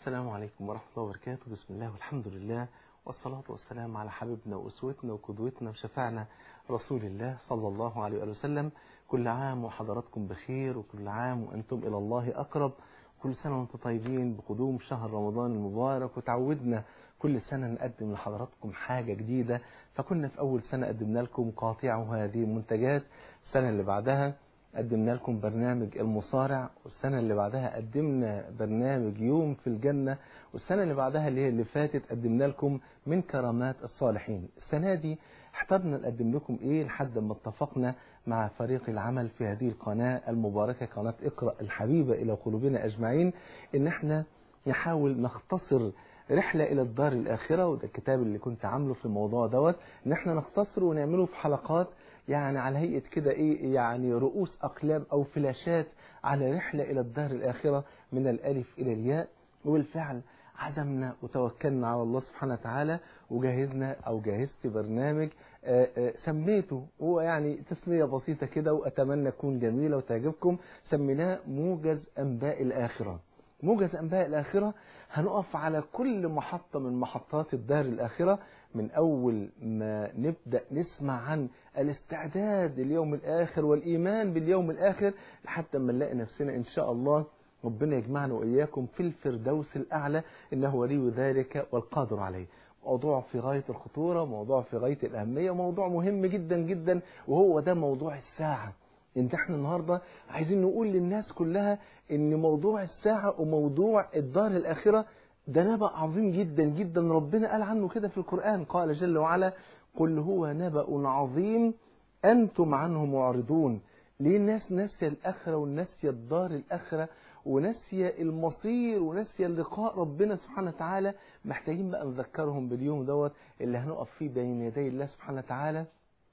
السلام عليكم ورحمة الله وبركاته بسم الله والحمد لله والصلاة والسلام على حبيبنا وأسوتنا وقدوتنا وشفعنا رسول الله صلى الله عليه وآله وسلم كل عام وحضراتكم بخير وكل عام وأنتم إلى الله أقرب كل سنة وأنتم طيبين بقدوم شهر رمضان المبارك وتعودنا كل سنة نقدم لحضراتكم حاجة جديدة فكنا في أول سنة قدمنا لكم قاطعه هذه المنتجات السنة اللي بعدها قدمنا لكم برنامج المصارع والسنة اللي بعدها قدمنا برنامج يوم في الجنة والسنة اللي بعدها اللي هي اللي فاتت قدمنا لكم من كرامات الصالحين السنة دي احترنا نقدم لكم ايه لحد ما اتفقنا مع فريق العمل في هذه القناة المباركة قناة اقرأ الحبيبة الى قلوبنا اجمعين ان احنا نحاول نختصر رحلة إلى الدار الآخرة وده الكتاب اللي كنت عامله في الموضوع دوت إن إحنا نختصره ونعمله في حلقات يعني على هيئة كده إيه يعني رؤوس أقلام أو فلاشات على رحلة إلى الدار الآخرة من الألف إلى الياء وبالفعل عزمنا وتوكلنا على الله سبحانه وتعالى وجهزنا أو جهزت برنامج آآ آآ سميته هو يعني تسمية بسيطة كده وأتمنى تكون جميلة وتعجبكم سميناه موجز أنباء الآخرة موجز أنباء الآخرة هنقف على كل محطة من محطات الدار الآخرة من أول ما نبدأ نسمع عن الاستعداد لليوم الآخر والإيمان باليوم الآخر لحتى ما نلاقي نفسنا إن شاء الله ربنا يجمعنا وإياكم في الفردوس الأعلى إنه ولي ذلك والقادر عليه موضوع في غاية الخطورة موضوع في غاية الأهمية موضوع مهم جدا جدا وهو ده موضوع الساعة ان احنا النهاردة عايزين نقول للناس كلها ان موضوع الساعة وموضوع الدار الآخرة ده نبأ عظيم جدا جدا ربنا قال عنه كده في القرآن قال جل وعلا قل هو نبأ عظيم أنتم عنه معرضون ليه الناس ناسية الآخرة وناسية الدار الآخرة وناسية المصير وناسية اللقاء ربنا سبحانه وتعالى محتاجين بقى نذكرهم باليوم دوت اللي هنقف فيه بين يدي الله سبحانه وتعالى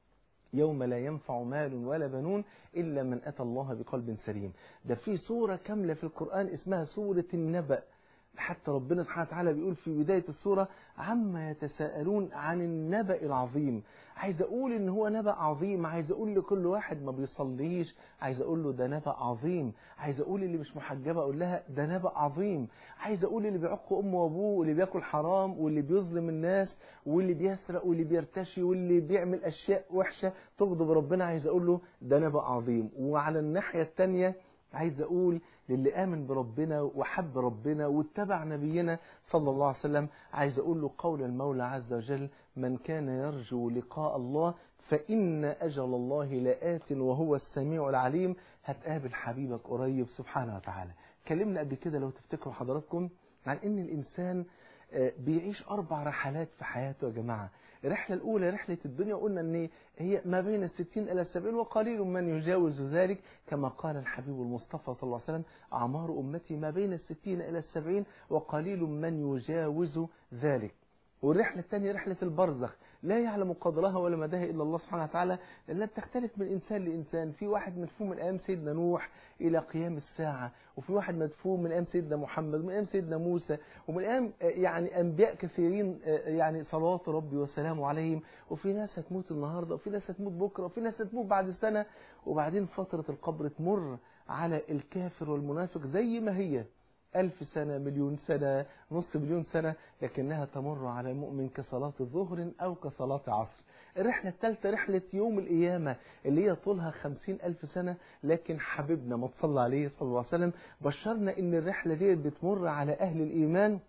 يوم لا ينفع مال ولا بنون إلا من أتى الله بقلب سليم ده في سورة كاملة في القرآن اسمها سورة النبأ حتى ربنا سبحانه وتعالى بيقول في بداية السورة عما يتساءلون عن النبأ العظيم عايز أقول إن هو نبأ عظيم عايز أقول لكل واحد ما بيصليش عايز أقول له ده نبأ عظيم عايز أقول اللي مش محجبة أقول لها ده نبأ عظيم عايز أقول اللي بيعق أمه وأبوه واللي بياكل حرام واللي بيظلم الناس واللي بيسرق واللي بيرتشي واللي بيعمل أشياء وحشة تغضب ربنا عايز أقول له ده نبأ عظيم وعلى الناحية الثانية عايز أقول للي آمن بربنا وحب ربنا واتبع نبينا صلى الله عليه وسلم عايز أقول له قول المولى عز وجل من كان يرجو لقاء الله فإن أجل الله لآت وهو السميع العليم هتقابل حبيبك قريب سبحانه وتعالى كلمنا قبل كده لو تفتكروا حضراتكم عن إن الإنسان بيعيش أربع رحلات في حياته يا جماعة الرحلة الأولى رحلة الدنيا قلنا أن هي ما بين الستين إلى السبعين وقليل من يجاوز ذلك كما قال الحبيب المصطفى صلى الله عليه وسلم أعمار أمتي ما بين الستين إلى السبعين وقليل من يجاوز ذلك والرحلة الثانية رحلة البرزخ لا يعلم قدرها ولا مداها إلا الله سبحانه وتعالى لأنها بتختلف من إنسان لإنسان في واحد مدفون من أيام سيدنا نوح إلى قيام الساعة وفي واحد مدفون من أيام سيدنا محمد ومن أيام سيدنا موسى ومن أيام يعني أنبياء كثيرين يعني صلوات ربي وسلامه عليهم وفي ناس هتموت النهاردة وفي ناس هتموت بكرة وفي ناس هتموت بعد سنة وبعدين فترة القبر تمر على الكافر والمنافق زي ما هي ألف سنة مليون سنة نص مليون سنة لكنها تمر على المؤمن كصلاة ظهر أو كصلاة عصر الرحلة الثالثة رحلة يوم القيامة اللي هي طولها خمسين ألف سنة لكن حبيبنا ما تصلى عليه صلى الله عليه وسلم بشرنا إن الرحلة دي بتمر على أهل الإيمان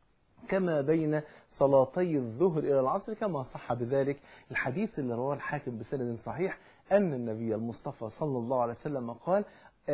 كما بين صلاتي الظهر إلى العصر كما صح بذلك الحديث اللي رواه الحاكم بسند صحيح أن النبي المصطفى صلى الله عليه وسلم قال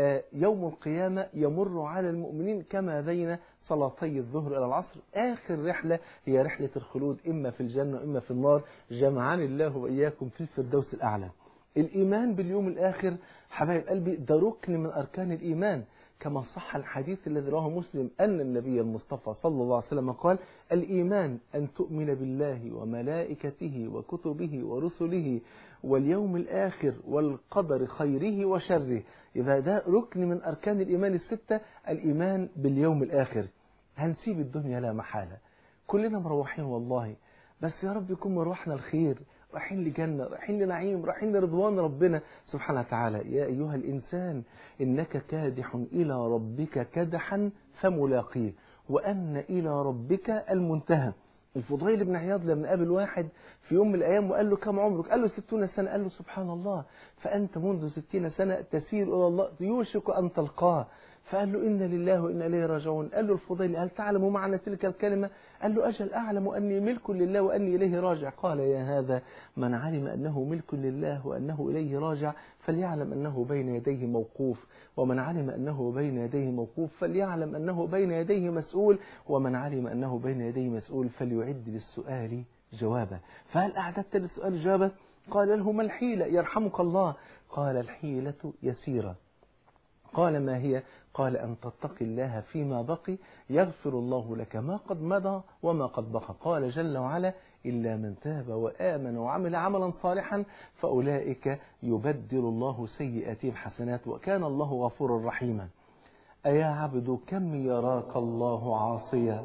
يوم القيامة يمر على المؤمنين كما بين صلاتي الظهر إلى العصر آخر رحلة هي رحلة الخلود إما في الجنة وإما في النار جمعان الله وإياكم في الفردوس الأعلى الإيمان باليوم الآخر حبايب قلبي ده ركن من أركان الإيمان كما صح الحديث الذي رواه مسلم أن النبي المصطفى صلى الله عليه وسلم قال الإيمان أن تؤمن بالله وملائكته وكتبه ورسله واليوم الآخر والقدر خيره وشره إذا ده ركن من أركان الإيمان الستة الإيمان باليوم الآخر هنسيب الدنيا لا محالة كلنا مروحين والله بس يا رب يكون مروحنا الخير رايحين لجنة رايحين لنعيم رايحين لرضوان ربنا سبحانه وتعالى يا أيها الإنسان إنك كادح إلى ربك كدحا فملاقيه وأن إلى ربك المنتهى الفضيل بن عياض لما قابل واحد في يوم من الأيام وقال له كم عمرك قال له ستون سنة قال له سبحان الله فأنت منذ ستين سنة تسير إلى الله يوشك أن تلقاه فقال له إن لله وإنا إليه راجعون قال له الفضيل هل تعلم معنى تلك الكلمة قال له أجل أعلم أني ملك لله وأني إليه راجع قال يا هذا من علم أنه ملك لله وأنه إليه راجع فليعلم أنه بين يديه موقوف ومن علم أنه بين يديه موقوف فليعلم أنه بين يديه مسؤول ومن علم أنه بين يديه مسؤول فليعد للسؤال جوابا فهل أعددت للسؤال جوابا قال له ما الحيلة يرحمك الله قال الحيلة يسيرة قال ما هي قال أن تتقي الله فيما بقي يغفر الله لك ما قد مضى وما قد بقى قال جل وعلا إلا من تاب وآمن وعمل عملا صالحا فأولئك يبدل الله سيئاتهم حسنات وكان الله غفورا رحيما أيا عبد كم يراك الله عاصيا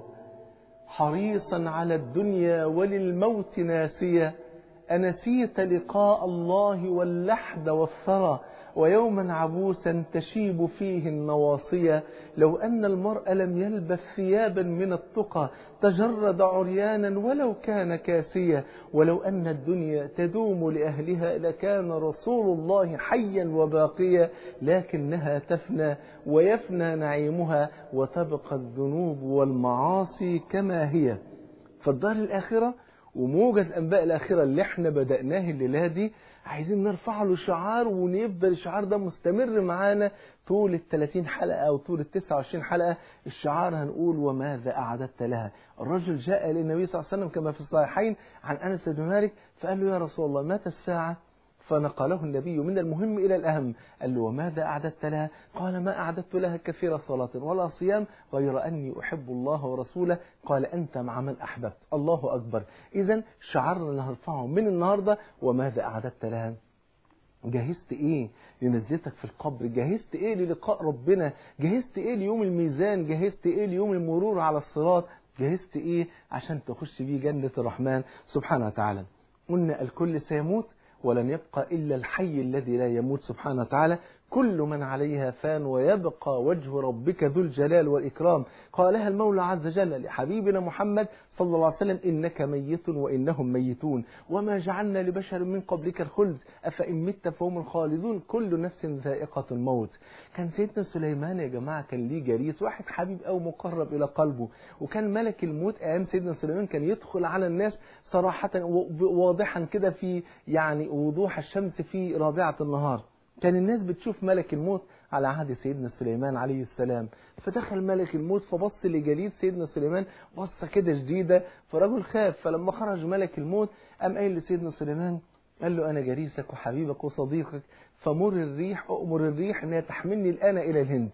حريصا على الدنيا وللموت ناسيا أنسيت لقاء الله واللحد والثرى ويوما عبوسا تشيب فيه النواصية لو أن المرء لم يلبث ثيابا من التقى تجرد عريانا ولو كان كاسيا ولو أن الدنيا تدوم لأهلها لكان رسول الله حيا وباقيا لكنها تفنى ويفنى نعيمها وتبقى الذنوب والمعاصي كما هي فالدار الآخرة وموجز أنباء الآخرة اللي احنا بدأناه الليلة دي عايزين نرفع له شعار ونفضل الشعار ده مستمر معانا طول ال 30 حلقة أو طول ال 29 حلقة الشعار هنقول وماذا أعددت لها الرجل جاء للنبي صلى الله عليه وسلم كما في الصحيحين عن أنس بن مالك فقال له يا رسول الله متى الساعة فنقله النبي من المهم إلى الأهم قال له وماذا أعددت لها قال ما أعددت لها كثير صلاة ولا صيام غير أني أحب الله ورسوله قال أنت مع من أحببت الله أكبر إذا شعرنا اللي هرفعه من النهاردة وماذا أعددت لها جهزت ايه لنزلتك في القبر جهزت ايه للقاء ربنا جهزت ايه ليوم الميزان جهزت ايه ليوم المرور على الصراط جهزت ايه عشان تخش بيه جنة الرحمن سبحانه وتعالى قلنا الكل سيموت ولن يبقى إلا الحي الذي لا يموت سبحانه وتعالى كل من عليها فان ويبقى وجه ربك ذو الجلال والإكرام قالها المولى عز وجل لحبيبنا محمد صلى الله عليه وسلم إنك ميت وإنهم ميتون وما جعلنا لبشر من قبلك الخلد أفإن مت فهم الخالدون كل نفس ذائقة الموت كان سيدنا سليمان يا جماعة كان ليه جريس واحد حبيب أو مقرب إلى قلبه وكان ملك الموت أيام سيدنا سليمان كان يدخل على الناس صراحة واضحا كده في يعني وضوح الشمس في رابعة النهار كان الناس بتشوف ملك الموت على عهد سيدنا سليمان عليه السلام فدخل ملك الموت فبص لجليد سيدنا سليمان بصة كده شديدة فرجل خاف فلما خرج ملك الموت قام قايل لسيدنا سليمان قال له أنا جريسك وحبيبك وصديقك فمر الريح أؤمر الريح أنها تحملني الآن إلى الهند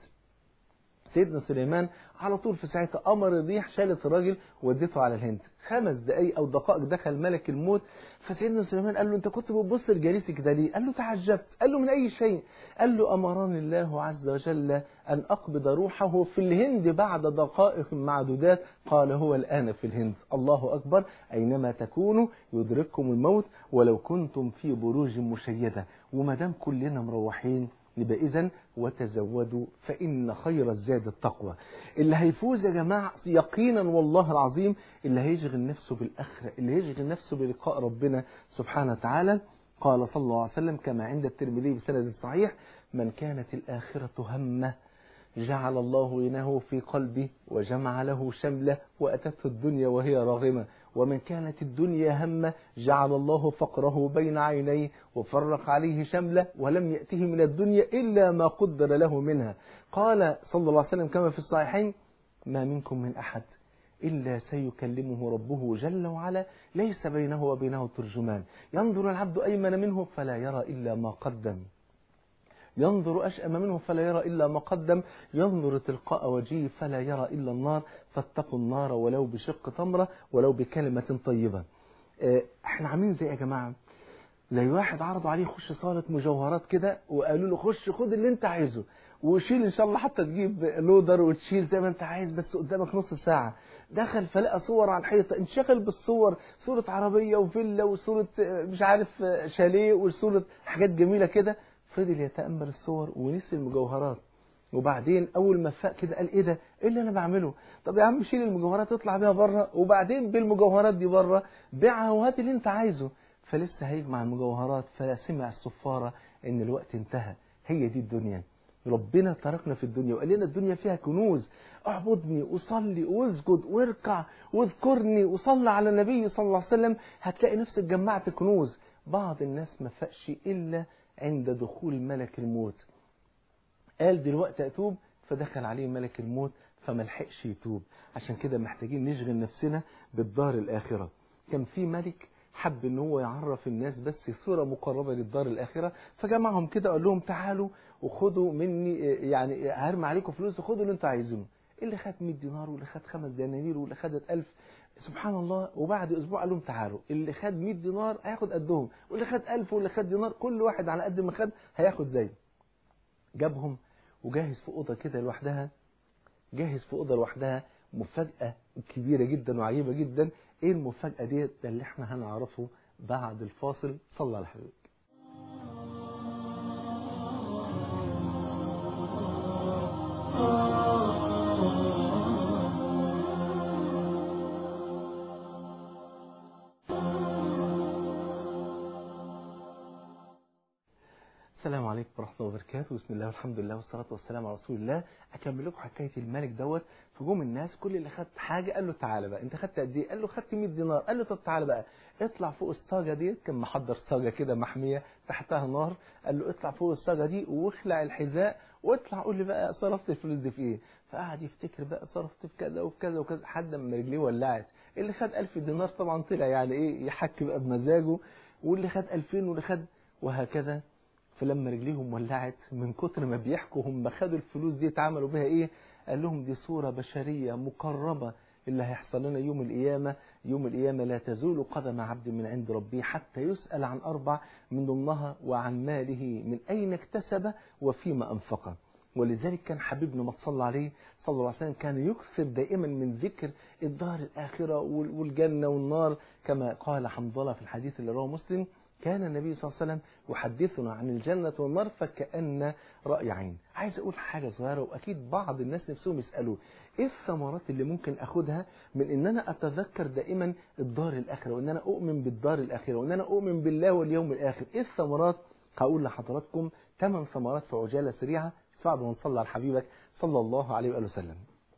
سيدنا سليمان على طول في ساعتها أمر الريح شالت الراجل ودته على الهند خمس دقايق أو دقائق دخل ملك الموت فسيدنا سليمان قال له أنت كنت بتبص لجليسك كده ليه؟ قال له تعجبت قال له من أي شيء؟ قال له أمرني الله عز وجل أن أقبض روحه في الهند بعد دقائق معدودات قال هو الآن في الهند الله أكبر أينما تكونوا يدرككم الموت ولو كنتم في بروج مشيدة وما دام كلنا مروحين يبقى إذا وتزودوا فإن خير الزاد التقوى اللي هيفوز يا جماعة يقينا والله العظيم اللي هيشغل نفسه بالآخرة اللي هيشغل نفسه بلقاء ربنا سبحانه وتعالى قال صلى الله عليه وسلم كما عند الترمذي بسند صحيح من كانت الآخرة همه جعل الله غناه في قلبه وجمع له شمله وأتته الدنيا وهي راغمة ومن كانت الدنيا همه جعل الله فقره بين عينيه وفرق عليه شمله ولم يأته من الدنيا إلا ما قدر له منها قال صلى الله عليه وسلم كما في الصحيحين ما منكم من أحد إلا سيكلمه ربه جل وعلا ليس بينه وبينه ترجمان ينظر العبد أيمن منه فلا يرى إلا ما قدم ينظر أشأم منه فلا يرى إلا ما قدم ينظر تلقاء وجهه فلا يرى إلا النار فاتقوا النار ولو بشق تمرة ولو بكلمة طيبة احنا عاملين زي يا جماعة زي واحد عرضوا عليه يخش صالة مجوهرات كده وقالوا له خش خد اللي انت عايزه وشيل ان شاء الله حتى تجيب لودر وتشيل زي ما انت عايز بس قدامك نص ساعة دخل فلقى صور على الحيطة انشغل بالصور صورة عربية وفيلا وصورة مش عارف شاليه وصورة حاجات جميلة كده فضل يتأمل الصور ونسي المجوهرات وبعدين اول ما فاق كده قال ايه ده ايه اللي انا بعمله طب يا عم شيل المجوهرات اطلع بيها بره وبعدين بالمجوهرات دي بره بيعها وهات اللي انت عايزه فلسه هيجمع المجوهرات فسمع الصفاره ان الوقت انتهى هي دي الدنيا ربنا تركنا في الدنيا وقال لنا الدنيا فيها كنوز اعبدني وصلي واسجد واركع واذكرني وصلى على النبي صلى الله عليه وسلم هتلاقي نفسك جمعت كنوز بعض الناس ما فاقش الا عند دخول ملك الموت قال دلوقتي اتوب فدخل عليه ملك الموت فما لحقش يتوب عشان كده محتاجين نشغل نفسنا بالدار الاخره كان في ملك حب ان هو يعرف الناس بس صوره مقربه للدار الاخره فجمعهم كده قال لهم تعالوا وخدوا مني يعني هرمي عليكم فلوس وخدوا اللي انتوا عايزينه اللي خد 100 دينار واللي خد 5 دنانير واللي خدت 1000 سبحان الله وبعد اسبوع قال لهم تعالوا اللي خد 100 دينار هياخد قدهم واللي خد 1000 واللي خد دينار كل واحد على قد ما خد هياخد زيه جابهم وجاهز في اوضه كده لوحدها جاهز في اوضه لوحدها مفاجاه كبيره جدا وعجيبه جدا ايه المفاجاه ديت ده اللي احنا هنعرفه بعد الفاصل صلى على حبيبك السلام عليكم ورحمة الله وبركاته بسم الله والحمد لله والصلاة والسلام على رسول الله أكمل لكم حكاية الملك دوت فجوم الناس كل اللي خد حاجة قال له تعالى بقى أنت خدت قد إيه؟ قال له خدت 100 دينار قال له طب تعالى بقى اطلع فوق الصاجة دي كان محضر صاجة كده محمية تحتها نار قال له اطلع فوق الصاجة دي واخلع الحذاء واطلع قول لي بقى صرفت الفلوس دي في إيه؟ فقعد يفتكر بقى صرفت في كذا وفي كذا وكذا لحد ما رجليه ولعت اللي خد 1000 دينار طبعا طلع يعني إيه يحك بقى بمزاجه واللي خد 2000 واللي خد وهكذا فلما رجليهم ولعت من كتر ما بيحكوا هم خدوا الفلوس دي اتعملوا بها ايه قال لهم دي صورة بشرية مقربة اللي هيحصل لنا يوم القيامة يوم القيامة لا تزول قدم عبد من عند ربه حتى يسأل عن أربع من ضمنها وعن ماله من أين اكتسب وفيما أنفقه ولذلك كان حبيبنا ما صلى عليه صلى الله عليه وسلم كان يكثر دائما من ذكر الدار الآخرة والجنة والنار كما قال حنظلة في الحديث اللي رواه مسلم كان النبي صلى الله عليه وسلم يحدثنا عن الجنة والنار فكأن رأي عين عايز أقول حاجة صغيرة وأكيد بعض الناس نفسهم يسألوا إيه الثمرات اللي ممكن أخدها من إن أنا أتذكر دائما الدار الآخرة وإن أنا أؤمن بالدار الآخرة وإن أنا أؤمن بالله واليوم الآخر إيه الثمرات هقول لحضراتكم ثمان ثمرات في عجالة سريعة بعد ما نصلي على حبيبك صلى الله عليه وآله وسلم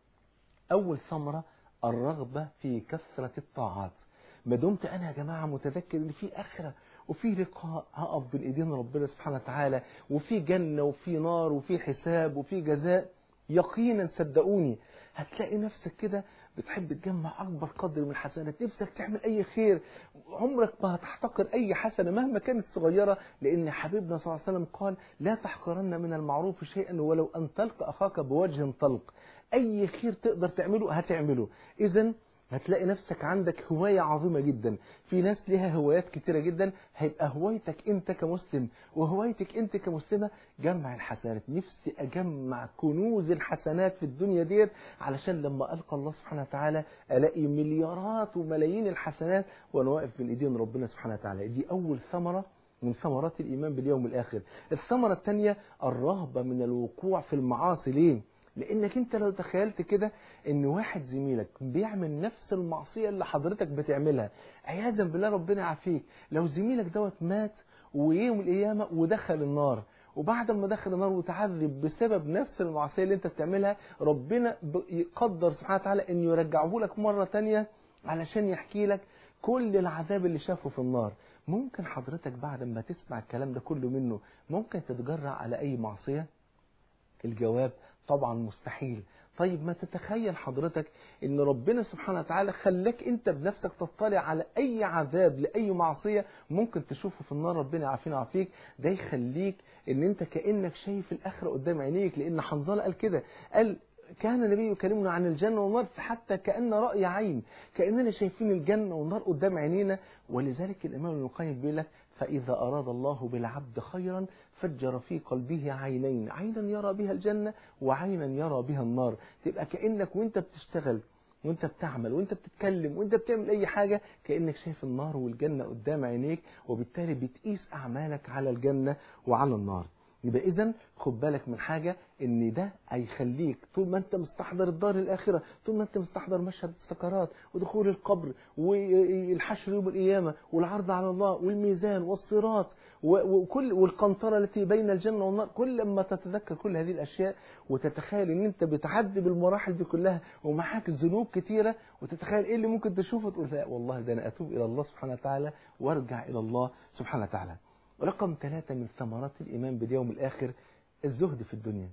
أول ثمرة الرغبة في كثرة الطاعات ما دمت أنا يا جماعة متذكر إن في آخرة وفي لقاء هقف بين ايدين ربنا سبحانه وتعالى وفي جنة وفي نار وفي حساب وفي جزاء يقينا صدقوني هتلاقي نفسك كده بتحب تجمع اكبر قدر من الحسنات نفسك تعمل اي خير عمرك ما هتحتقر اي حسنه مهما كانت صغيره لان حبيبنا صلى الله عليه وسلم قال لا تحقرن من المعروف شيئا ولو ان تلقى اخاك بوجه طلق اي خير تقدر تعمله هتعمله اذا هتلاقي نفسك عندك هواية عظيمة جدا في ناس لها هوايات كتيرة جدا هيبقى هوايتك انت كمسلم وهوايتك انت كمسلمة جمع الحسنات نفسي اجمع كنوز الحسنات في الدنيا ديت علشان لما القى الله سبحانه وتعالى الاقي مليارات وملايين الحسنات وانا واقف بين ايدين ربنا سبحانه وتعالى دي اول ثمرة من ثمرات الإيمان باليوم الآخر الثمرة الثانية الرهبة من الوقوع في المعاصي ليه لانك انت لو تخيلت كده ان واحد زميلك بيعمل نفس المعصيه اللي حضرتك بتعملها عياذا بالله ربنا يعافيك لو زميلك دوت مات ويوم القيامه ودخل النار وبعد ما دخل النار وتعذب بسبب نفس المعصيه اللي انت بتعملها ربنا يقدر سبحانه وتعالى انه يرجعه لك مره تانية علشان يحكي لك كل العذاب اللي شافه في النار ممكن حضرتك بعد ما تسمع الكلام ده كله منه ممكن تتجرع على اي معصيه الجواب طبعا مستحيل طيب ما تتخيل حضرتك ان ربنا سبحانه وتعالى خلاك انت بنفسك تطلع على اي عذاب لاي معصيه ممكن تشوفه في النار ربنا يعافينا ويعافيك ده يخليك ان انت كانك شايف الاخره قدام عينيك لان حنظله قال كده قال كان النبي يكلمنا عن الجنة والنار حتى كأن رأي عين كأننا شايفين الجنة والنار قدام عينينا ولذلك الإمام ابن القيم بيقول لك فإذا أراد الله بالعبد خيرا فجر في قلبه عينين عينا يرى بها الجنة وعينا يرى بها النار تبقى كأنك وانت بتشتغل وانت بتعمل وانت بتتكلم وانت بتعمل اي حاجة كأنك شايف النار والجنة قدام عينيك وبالتالي بتقيس اعمالك على الجنة وعلى النار يبقى اذا خد بالك من حاجة ان ده هيخليك طول ما انت مستحضر الدار الاخرة طول ما انت مستحضر مشهد السكرات ودخول القبر والحشر يوم القيامة والعرض على الله والميزان والصراط وكل والقنطرة التي بين الجنة والنار كل ما تتذكر كل هذه الاشياء وتتخيل ان انت بتعدي بالمراحل دي كلها ومعاك ذنوب كتيرة وتتخيل ايه اللي ممكن تشوفه تقول لا والله ده انا اتوب الى الله سبحانه وتعالى وارجع الى الله سبحانه وتعالى رقم ثلاثة من ثمرات الإيمان باليوم الآخر الزهد في الدنيا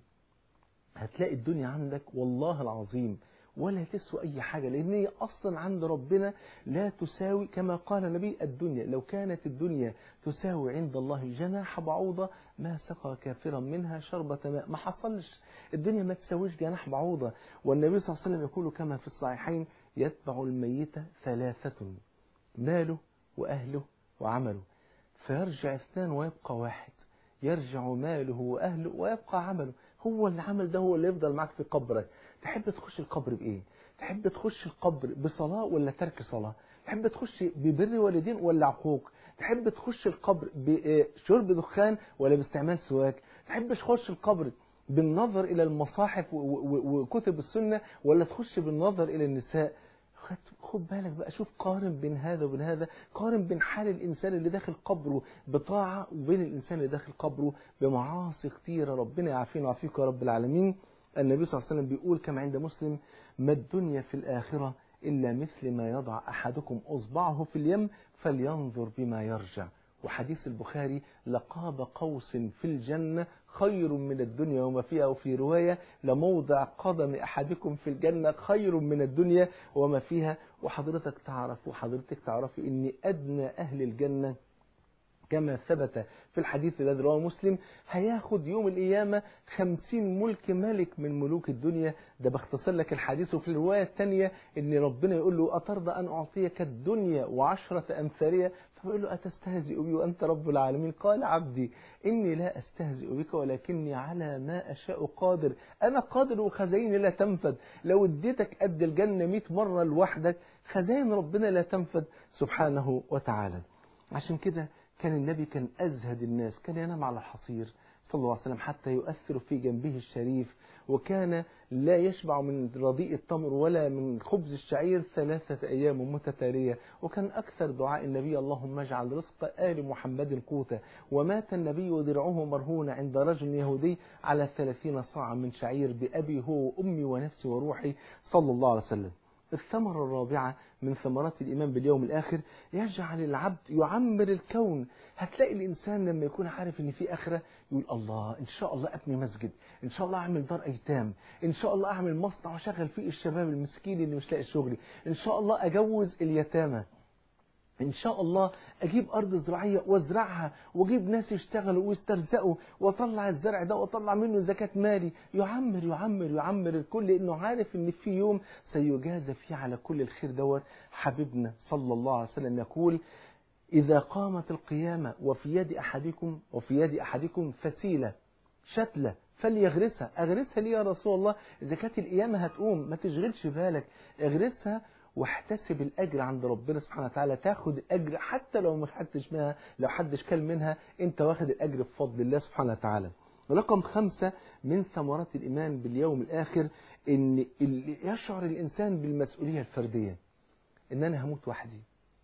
هتلاقي الدنيا عندك والله العظيم ولا تسوى أي حاجة لأن هي أصلا عند ربنا لا تساوي كما قال النبي الدنيا لو كانت الدنيا تساوي عند الله جناح بعوضة ما سقى كافرا منها شربة ماء ما حصلش الدنيا ما تساويش جناح بعوضة والنبي صلى الله عليه وسلم يقول كما في الصحيحين يتبع الميت ثلاثة ماله وأهله وعمله فيرجع اثنان ويبقى واحد يرجع ماله وأهله ويبقى عمله هو اللي عمل ده هو اللي يفضل معك في قبرك تحب تخش القبر بإيه تحب تخش القبر بصلاة ولا ترك صلاة تحب تخش ببر والدين ولا عقوق تحب تخش القبر بشرب دخان ولا باستعمال سواك تحب تخش القبر بالنظر إلى المصاحف وكتب السنة ولا تخش بالنظر إلى النساء خد بالك بقى شوف قارن بين هذا وبين هذا قارن بين حال الإنسان اللي داخل قبره بطاعة وبين الإنسان اللي داخل قبره بمعاصي كتيرة ربنا يعافينا ويعافيك يا رب العالمين النبي صلى الله عليه وسلم بيقول كما عند مسلم ما الدنيا في الآخرة إلا مثل ما يضع أحدكم أصبعه في اليم فلينظر بما يرجع وحديث البخاري لقاب قوس في الجنة خير من الدنيا وما فيها وفي رواية لموضع قدم أحدكم في الجنة خير من الدنيا وما فيها وحضرتك تعرف وحضرتك تعرفي أن أدنى أهل الجنة كما ثبت في الحديث الذي رواه مسلم هياخد يوم القيامة خمسين ملك ملك من ملوك الدنيا ده باختصر لك الحديث وفي الرواية الثانية ان ربنا يقول له أترضى أن أعطيك الدنيا وعشرة أمثالها فيقول له أتستهزئ بي وأنت رب العالمين قال عبدي إني لا أستهزئ بك ولكني على ما أشاء قادر أنا قادر وخزائني لا تنفد لو اديتك قد الجنة 100 مرة لوحدك خزائن ربنا لا تنفد سبحانه وتعالى عشان كده كان النبي كان أزهد الناس كان ينام على الحصير صلى الله عليه وسلم حتى يؤثر في جنبه الشريف وكان لا يشبع من رديء التمر ولا من خبز الشعير ثلاثة أيام متتالية وكان أكثر دعاء النبي اللهم اجعل رزق آل محمد قوتا ومات النبي ودرعه مرهون عند رجل يهودي على ثلاثين صاعا من شعير بأبي هو وأمي ونفسي وروحي صلى الله عليه وسلم الثمرة الرابعة من ثمرات الإيمان باليوم الآخر يجعل العبد يعمر الكون هتلاقي الإنسان لما يكون عارف إن في آخرة يقول الله إن شاء الله أبني مسجد إن شاء الله أعمل دار أيتام إن شاء الله أعمل مصنع وأشغل فيه الشباب المسكين اللي مش لاقي شغل إن شاء الله أجوز اليتامى إن شاء الله أجيب أرض زراعية وازرعها وأجيب ناس يشتغلوا ويسترزقوا وأطلع الزرع ده وأطلع منه زكاة مالي يعمر يعمر يعمر الكل لأنه عارف إن في يوم سيجازى فيه على كل الخير دوت حبيبنا صلى الله عليه وسلم يقول إذا قامت القيامة وفي يد أحدكم وفي يد أحدكم فسيلة شتلة فليغرسها أغرسها ليه يا رسول الله إذا كانت القيامة هتقوم ما تشغلش بالك اغرسها واحتسب الأجر عند ربنا سبحانه وتعالى تاخد الأجر حتى لو ما حدش منها لو حدش كل منها أنت واخد الأجر بفضل الله سبحانه وتعالى رقم خمسة من ثمرات الإيمان باليوم الآخر إن يشعر الإنسان بالمسؤولية الفردية إن أنا هموت وحدي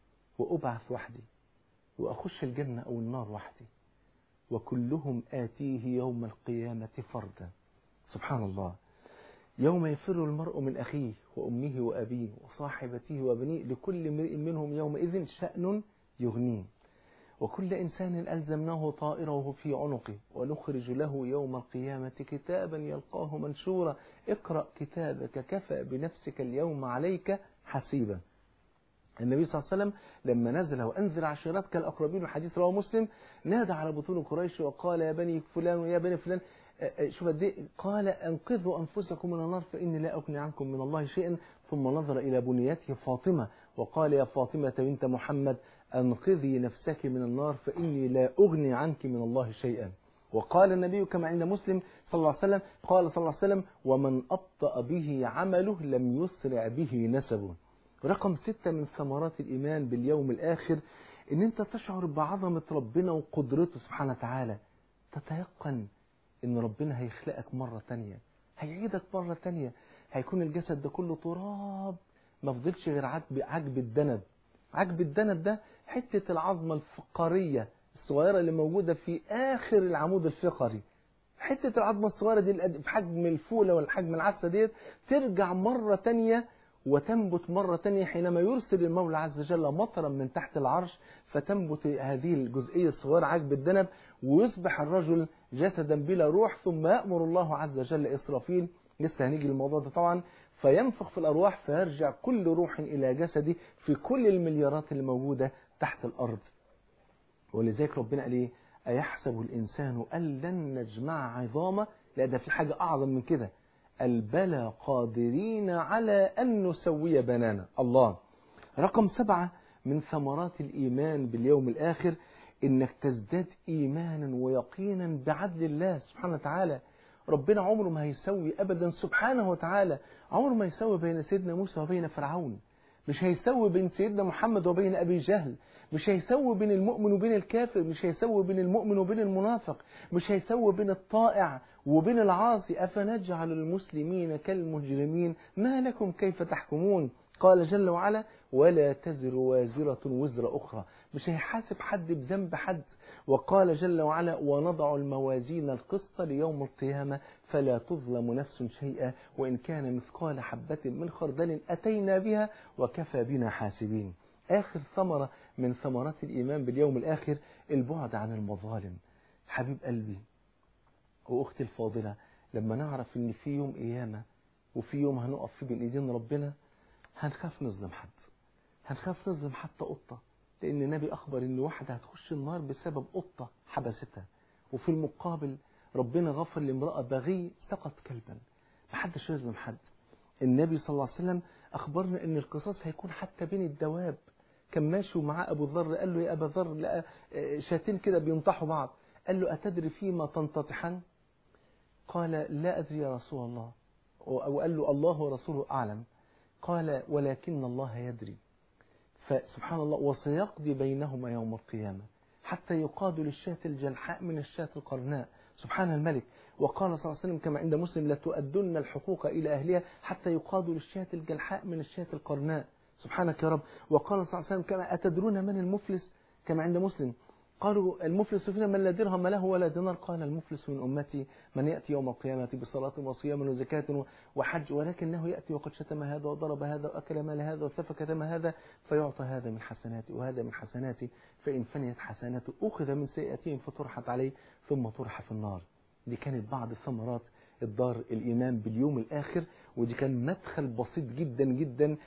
وأبعث وحدي وأخش الجنة أو النار وحدي وكلهم آتيه يوم القيامة فردا سبحان الله يوم يفر المرء من أخيه وأمه وأبيه وصاحبته وبنيه لكل امرئ منهم يومئذ شأن يغنيه وكل إنسان ألزمناه طائره في عنقه ونخرج له يوم القيامة كتابا يلقاه منشورا اقرأ كتابك كفى بنفسك اليوم عليك حسيبا النبي صلى الله عليه وسلم لما نزل وأنزل عشيرتك الأقربين الحديث رواه مسلم نادى على بطون قريش وقال يا بني فلان ويا بني فلان شوف قد قال انقذوا انفسكم من النار فاني لا اغني عنكم من الله شيئا ثم نظر الى بنيته فاطمه وقال يا فاطمه بنت محمد انقذي نفسك من النار فاني لا اغني عنك من الله شيئا وقال النبي كما عند مسلم صلى الله عليه وسلم قال صلى الله عليه وسلم ومن ابطا به عمله لم يسرع به نسبه رقم ستة من ثمرات الإيمان باليوم الآخر إن أنت تشعر بعظمة ربنا وقدرته سبحانه وتعالى تتيقن ان ربنا هيخلقك مرة تانية هيعيدك مرة تانية هيكون الجسد ده كله تراب ما فضلش غير عجب, عجب الدنب عجب الدنب ده حتة العظمة الفقارية الصغيرة اللي موجودة في آخر العمود الفقري حتة العظمة الصغيرة دي في حجم الفولة ولا حجم العدسة ديت ترجع مرة تانية وتنبت مرة تانية حينما يرسل المولى عز وجل مطرا من تحت العرش فتنبت هذه الجزئية الصغيرة عجب الدنب ويصبح الرجل جسدا بلا روح ثم يأمر الله عز وجل إسرافيل لسه هنيجي للموضوع ده طبعا فينفخ في الأرواح فيرجع كل روح إلى جسده في كل المليارات اللي موجودة تحت الأرض ولذلك ربنا قال إيه أيحسب الإنسان أن لن نجمع عظامه لا ده في حاجة أعظم من كده البلى قادرين على أن نسوي بنانا الله رقم سبعة من ثمرات الإيمان باليوم الآخر إنك تزداد إيمانا ويقينا بعدل الله سبحانه وتعالى ربنا عمره ما هيسوي أبدا سبحانه وتعالى عمره ما يسوي بين سيدنا موسى وبين فرعون مش هيسوي بين سيدنا محمد وبين أبي جهل مش هيسوي بين المؤمن وبين الكافر مش هيسوي بين المؤمن وبين المنافق مش هيسوي بين الطائع وبين العاصي أفنجعل المسلمين كالمجرمين ما لكم كيف تحكمون قال جل وعلا ولا تزر وازرة وزر أخرى مش هيحاسب حد بذنب حد وقال جل وعلا ونضع الموازين القسط ليوم القيامة فلا تظلم نفس شيئا وإن كان مثقال حبة من خردل أتينا بها وكفى بنا حاسبين آخر ثمرة من ثمرات الإيمان باليوم الآخر البعد عن المظالم حبيب قلبي وأختي الفاضلة لما نعرف إن في يوم قيامة وفي يوم هنقف فيه بين إيدين ربنا هنخاف نظلم حد هنخاف نظلم حتى قطة لأن النبي أخبر إن واحدة هتخش النار بسبب قطة حبستها وفي المقابل ربنا غفر لامرأة بغي سقط كلبا محدش يظلم حد النبي صلى الله عليه وسلم أخبرنا إن القصاص هيكون حتى بين الدواب كان ماشي ومعاه أبو ذر قال له يا أبا ذر لقى شاتين كده بينطحوا بعض قال له أتدري فيما تنتطحن قال لا أدري يا رسول الله أو قال له الله ورسوله أعلم قال ولكن الله يدري فسبحان الله وسيقضي بينهما يوم القيامة حتى يقاد للشاة الجلحاء من الشاة القرناء سبحان الملك وقال صلى الله عليه وسلم كما عند مسلم لتؤدن الحقوق إلى أهلها حتى يقاد للشاة الجلحاء من الشاة القرناء سبحانك يا رب وقال صلى الله عليه وسلم كما أتدرون من المفلس كما عند مسلم قالوا المفلس فينا من لا درهم له ولا دينار قال المفلس من أمتي من يأتي يوم القيامة بصلاة وصيام وزكاة وحج ولكنه يأتي وقد شتم هذا وضرب هذا وأكل مال هذا وسفك دم هذا فيعطى هذا من حسناتي وهذا من حسناتي فإن فنيت حسناته أخذ من سيئاتهم فطرحت عليه ثم طرح في النار دي كانت بعض ثمرات الدار الإيمان باليوم الآخر ودي كان مدخل بسيط جدا جدا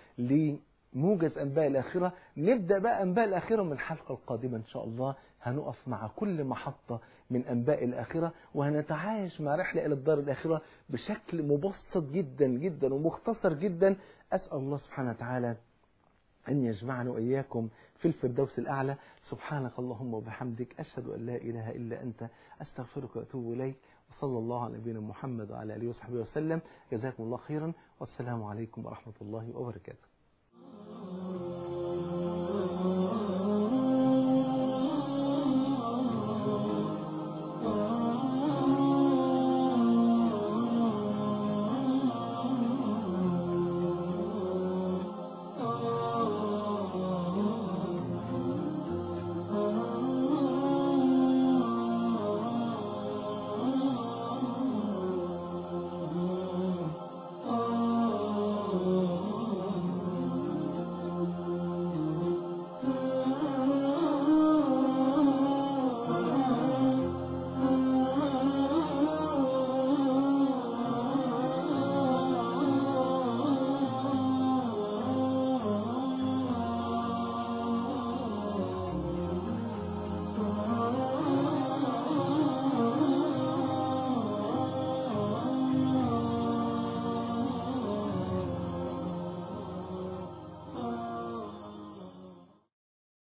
موجز أنباء الآخرة نبدأ بقى أنباء الآخرة من الحلقة القادمة إن شاء الله هنقف مع كل محطة من أنباء الآخرة وهنتعايش مع رحلة إلى الدار الآخرة بشكل مبسط جدا جدا ومختصر جدا أسأل الله سبحانه وتعالى أن يجمعنا وإياكم في الفردوس الأعلى سبحانك اللهم وبحمدك أشهد أن لا إله إلا أنت أستغفرك وأتوب إليك وصلى الله على نبينا محمد وعلى آله وصحبه وسلم جزاكم الله خيرا والسلام عليكم ورحمة الله وبركاته